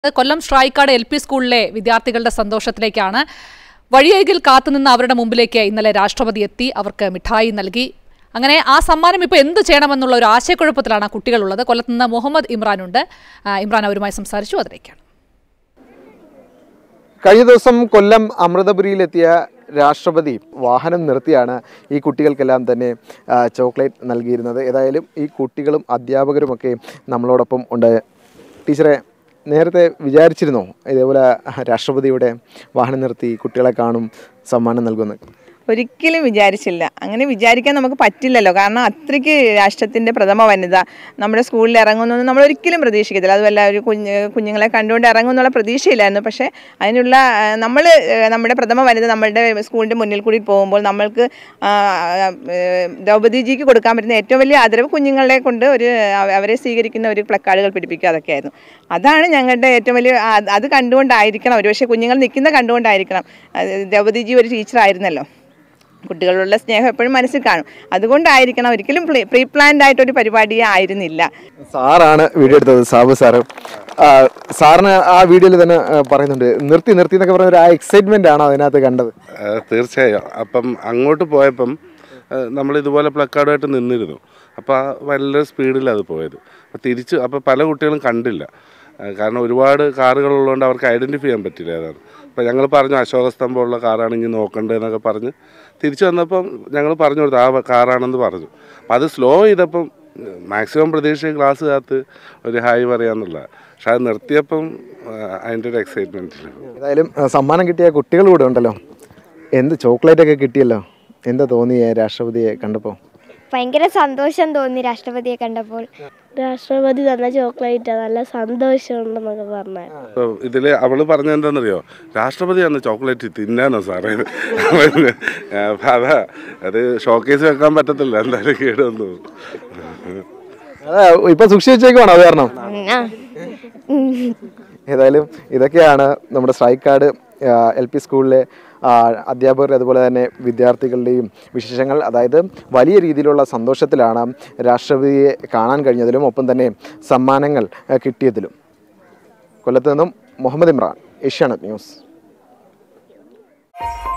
കൊല്ലം സ്ട്രൈക്കാട് L P സ്കൂളിലെ വിദ്യാർത്ഥികളുടെ സന്തോഷത്തിലേക്കാണ് വഴിയരികിൽ കാത്തുനിന്ന് അവരുടെ മുമ്പിലേക്ക് ഇന്നലെ രാഷ്ട്രപതി എത്തി അവർക്ക് മിഠായി നൽകി അങ്ങനെ ആ സമ്മാനം ഇപ്പോൾ എന്ത് ചെയ്യണമെന്നുള്ള ഒരു ആശയക്കുഴപ്പത്തിലാണ് ആ കുട്ടികളുള്ളത് കൊല്ലത്ത് നിന്ന് മുഹമ്മദ് ഇമ്രാനുണ്ട് ആ, ഇമ്രാൻ അവരുമായി സംസാരിച്ചു അതിലേക്കാണ് കഴിഞ്ഞ ദിവസം കൊല്ലം അമൃതപുരിയിലെത്തിയ രാഷ്ട്രപതി വാഹനം നിർത്തിയാണ് ഈ കുട്ടികൾക്കെല്ലാം തന്നെ ആ, ചോക്ലേറ്റ് നൽകിയിരുന്നത് ഏതായാലും ഈ കുട്ടികളും അധ്യാപകരുമൊക്കെ നമ്മളോടൊപ്പം ഉണ്ട് ടീച്ചറെ നേരത്തെ വിചാരിച്ചിരുന്നോ ഇതേപോലെ രാഷ്ട്രപതിയുടെ വാഹനം നിർത്തി കുട്ടികളെ കാണും സമ്മാനം നൽകുമെന്ന് ഒരിക്കലും വിചാരിച്ചില്ല അങ്ങനെ വിചാരിക്കാൻ നമുക്ക് പറ്റില്ലല്ലോ കാരണം അത്രയ്ക്ക് രാഷ്ട്രത്തിൻ്റെ പ്രഥമ വനിത നമ്മുടെ സ്കൂളിൽ ഇറങ്ങുന്നൊന്നും നമ്മൾ ഒരിക്കലും പ്രതീക്ഷിക്കത്തില്ല അതുമല്ല ഒരു കുഞ്ഞ് കുഞ്ഞുങ്ങളെ കണ്ടുകൊണ്ട് ഇറങ്ങുന്നുള്ള പ്രതീക്ഷയില്ലായിരുന്നു പക്ഷേ അതിനുള്ള നമ്മൾ നമ്മുടെ പ്രഥമ വനിത നമ്മളുടെ സ്കൂളിൻ്റെ മുന്നിൽ കൂടി പോകുമ്പോൾ നമ്മൾക്ക് ആ, ആ, ഏ, ദ്രൗപദിജിക്ക് കൊടുക്കാൻ പറ്റുന്ന ഏറ്റവും വലിയ ആദരവ് കുഞ്ഞുങ്ങളെ കൊണ്ട് ഒരു അവ- അവരെ സ്വീകരിക്കുന്ന ഒരു പ്ലക്കാർഡുകൾ പിടിപ്പിക്കുക അതൊക്കെയായിരുന്നു അതാണ് ഞങ്ങളുടെ ഏറ്റവും വലിയ ആ- അത് കണ്ടുകൊണ്ടായിരിക്കണം ഒരു പക്ഷേ കുഞ്ഞുങ്ങൾ നിൽക്കുന്ന കണ്ടുകൊണ്ടായിരിക്കണം അത് ദ്രൗപദിജി ഒരു ടീച്ചറായിരുന്നല്ലോ കുട്ടികളോടുള്ള സ്നേഹം എപ്പോഴും മനസ്സിൽ കാണും അതുകൊണ്ടായിരിക്കണം ഒരിക്കലും പ്രീ പ്ലാൻഡ് ആയിട്ടൊരു പരിപാടിയെ ആയിരുന്നില്ല സാറാണ് വീഡിയോ എടുത്തത് സാബു സാറ് ആ, സാറിന് ആ വീഡിയോയിൽ തന്നെ ആ, പറയുന്നുണ്ട് നിർത്തി നിർത്തി എന്നൊക്കെ പറഞ്ഞ ഒരു ആ എക്സൈറ്റ്മെന്റ് ആണോ അതിനകത്ത് കണ്ടത് ആ, തീർച്ചയായും അപ്പം അങ്ങോട്ട് പോയപ്പം ആ, നമ്മൾ ഇതുപോലെ പ്ലക്കാർഡുമായിട്ട് നിന്നിരുന്നു അപ്പോൾ ആ വലിയ സ്പീഡിലാണ് അത് പോയത് അപ്പോൾ തിരിച്ച് അപ്പോൾ പല കുട്ടികളും കണ്ടില്ല ആ, കാരണം ഒരുപാട് കാറുകളുള്ളതുകൊണ്ട് അവർക്ക് ഐഡൻറ്റിഫൈ ചെയ്യാൻ പറ്റില്ല അതാണ് അപ്പോൾ ഞങ്ങൾ പറഞ്ഞു അശോകസ്തംഭമുള്ള കാറാണെങ്കിൽ നോക്കണ്ടേ എന്നൊക്കെ പറഞ്ഞ് തിരിച്ചു വന്നപ്പം ഞങ്ങൾ പറഞ്ഞു കൊടുത്തു ആ കാറാണെന്ന് പറഞ്ഞു അപ്പോൾ അത് സ്ലോ ചെയ്തപ്പം മാക്സിമം പ്രതീക്ഷ ക്ലാസ് കാത്ത് ഒരു ഹായ് പറയാന്നുള്ള പക്ഷെ അത് നിർത്തിയപ്പം ആ, അതിൻ്റെ ഒരു എക്സൈറ്റ്മെൻറ്റിൽ ഏതായാലും ആ, സമ്മാനം കിട്ടിയ കുട്ടികൾ കൂടെ ഉണ്ടല്ലോ എന്ത് ചോക്ലേറ്റ് ഒക്കെ കിട്ടിയല്ലോ എന്താ തോന്നിയേ രാഷ്ട്രപതിയെ കണ്ടപ്പോൾ ഭയങ്കര സന്തോഷം തോന്നി രാഷ്ട്രപതിയെ കണ്ടപ്പോൾ രാഷ്ട്രപതി തന്ന ചോക്ലേറ്റ് നല്ല സന്തോഷമുണ്ടെന്നൊക്കെ പറഞ്ഞു ഇപ്പൊ ഇതില് അവള് പറഞ്ഞ എന്താണെന്നറിയോ രാഷ്ട്രപതി അന്ന് ചോക്ലേറ്റ് തിന്നാനോ സാറേ അപ്പൊ അതാ അത് ഷോക്കേസ് വെക്കാൻ പറ്റത്തില്ല എന്തായാലും കേടുവന്നു അതാ ഇപ്പൊ സൂക്ഷിച്ചു വെച്ചേക്കുവാണോ അത് കാരണം ഏതായാലും ഇതൊക്കെയാണ് നമ്മുടെ സ്ട്രൈക്കാട് എൽ പി സ്കൂളിലെ ആ, അധ്യാപകർ അതുപോലെ തന്നെ വിദ്യാർത്ഥികളുടെയും വിശേഷങ്ങൾ അതായത് വലിയ രീതിയിലുള്ള സന്തോഷത്തിലാണ് രാഷ്ട്രപതിയെ കാണാൻ കഴിഞ്ഞതിലും ഒപ്പം തന്നെ സമ്മാനങ്ങൾ ആ, കിട്ടിയതിലും കൊല്ലത്ത് നിന്നും മുഹമ്മദ് ഇമ്രാൻ ഏഷ്യാനെറ്റ് ന്യൂസ്